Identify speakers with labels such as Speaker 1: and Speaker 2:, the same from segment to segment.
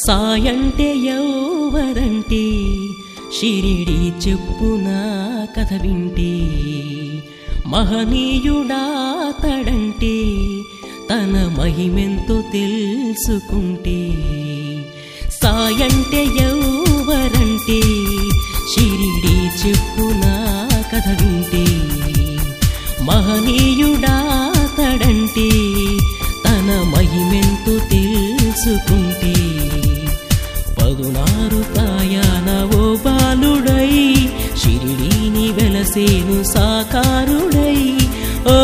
Speaker 1: సాయంటే ఎవరంటే షిరిడి చెప్పునా కథ వింటే మహనీయుడాతడంటే తన మహిమెంతో తెలుసుకుంటే సాయంటే ఎవరంటే షిరిడి చెప్పునా కథ వింటే మహనీయుడాతడంటే తన మహిమెంతో తెలుసుకుంటే పదునారు ప్రయాణ ఓ బాలుడై షిరిడీని వెలసేను సాకారుడై ఓ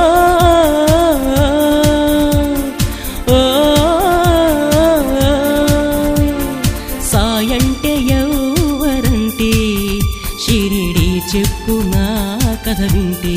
Speaker 1: ఓ సాయంటే ఎవరంటే షిరిడి చెప్పునా కథ వింటే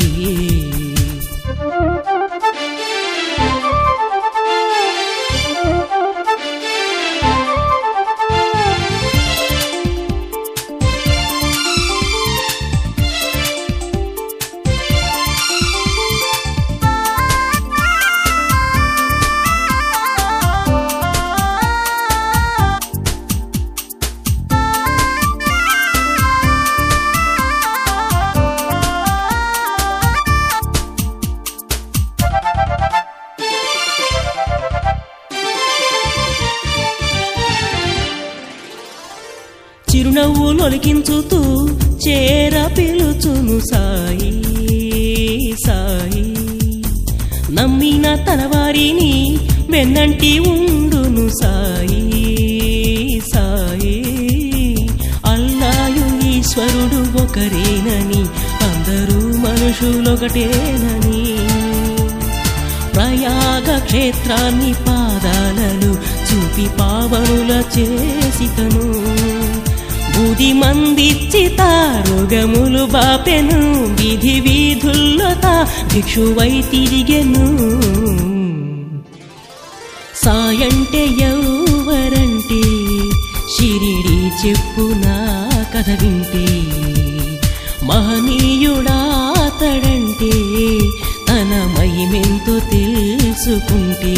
Speaker 1: చిరునవ్వు నొలికించుతూ చేర పిలుచును సాయి సాయి నమ్మిన తన వారిని వెన్నంటి ఉండును సాయి సాయి అల్లాయు ఈశ్వరుడు ఒకరేనని అందరూ మనుషులొకటేనని ప్రయాగ క్షేత్రాన్ని పాదాలలో చూపి పావనుల చేసితను బుధి మందిచ్చి తారుగములు బాపెను విధి వీధుల్లో తా భిక్షువై తిరిగెను సాయంటే ఎవరంటే షిరిడి చెప్పునా కథ వింటే మహనీయుడాతడంటే తన మహిమెంతో తెలుసుకుంటే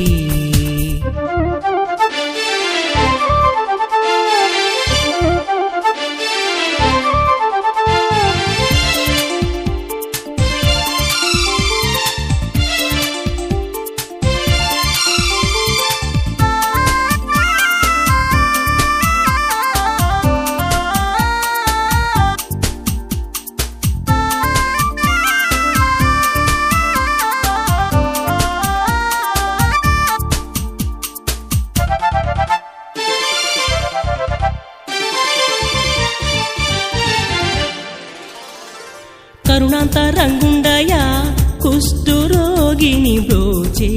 Speaker 1: కరుణాంతరంగుండయా కుష్ఠురోగిని బ్రోచే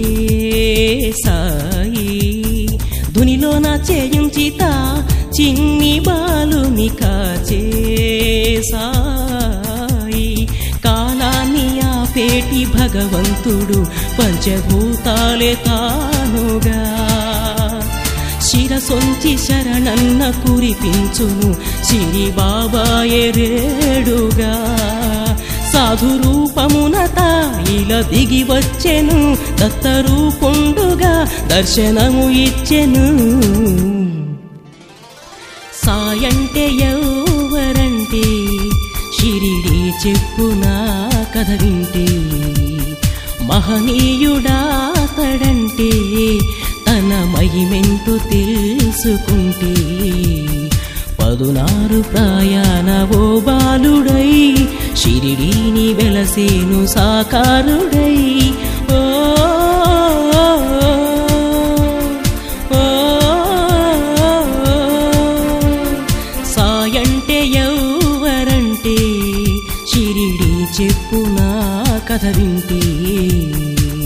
Speaker 1: సాయి ధునిలోన చేయుంచిత చిన్ని బాలుని కాచే సాయి కాలాన్ని ఆపేటి భగవంతుడు పంచభూతాలే తానుగా శిరసొంచి శరణన్న కురిపించును సిరి బాబాయే రేడుగా సాధు రూపమున తాయిల దిగి వచ్చెను దత్త రూపుండుగా దర్శనము ఇచ్చెను సాయంటే ఎవరంటే షిరిడి చెప్పునా కథ వింటే మహనీయుడాతడంటే తన మహిమెంతో తెలుసుకుంటే పదునారు ప్రయాణ ఓ బాలుడై షిరిడీని వెలసేను సాకారుడై ఓ ఓ, సాయంటే ఎవరంటే షిరిడి చెప్పునా కథ వింటే